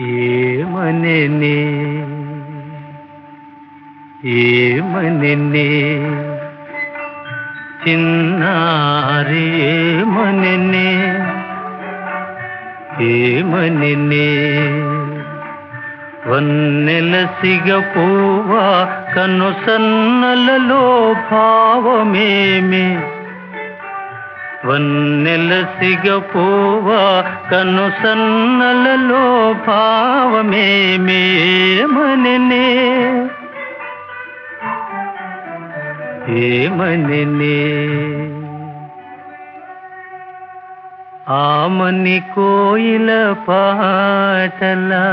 ఏమనెనే ఏమనెనే చిన్నారి ఏమనెనే ఏమనెనే వన్నెల సిగపూవా కను సన్నలలో భావమేమి వన్నెల సిగపూవా కను సన్నలలో భావమేమేమననే ఏమననే ఆమని కోయిల పాటలా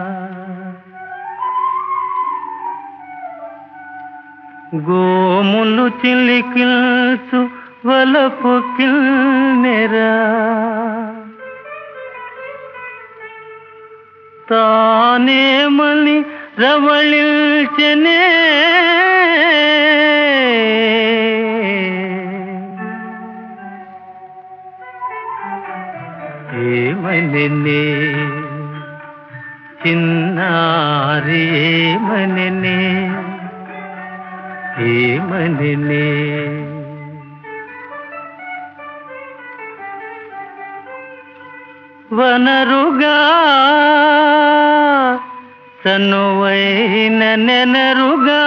గోములు చిలికిల్సు వలపు కిల్నెరా తానేమని రవళిల్చెనే ఏమననే చిన్నారి ఏమననే ఏమననే వనరుగా చనువైన నెనరుగా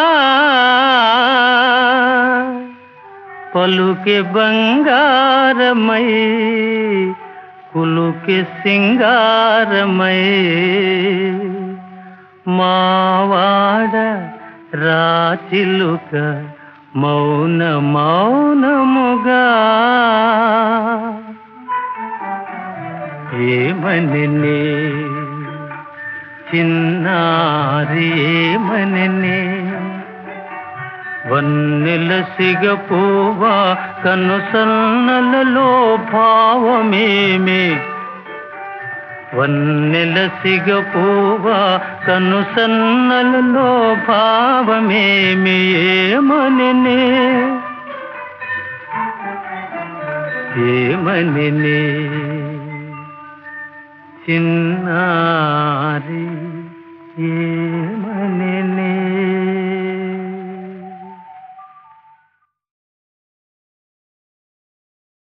పలుకి బంగారమై కులుకి సింగారమై మావాడ రాచిలుక మౌన మౌనముగా ఏమననే చిన్నారి ఏమననే వన్నెల సిగపోవా కను సన్నలలో భావమేమే వన్నెల సిగపోవా కను సన్నలలో భావమేమి ఏమననే ఏమననే చిన్నారి ఏ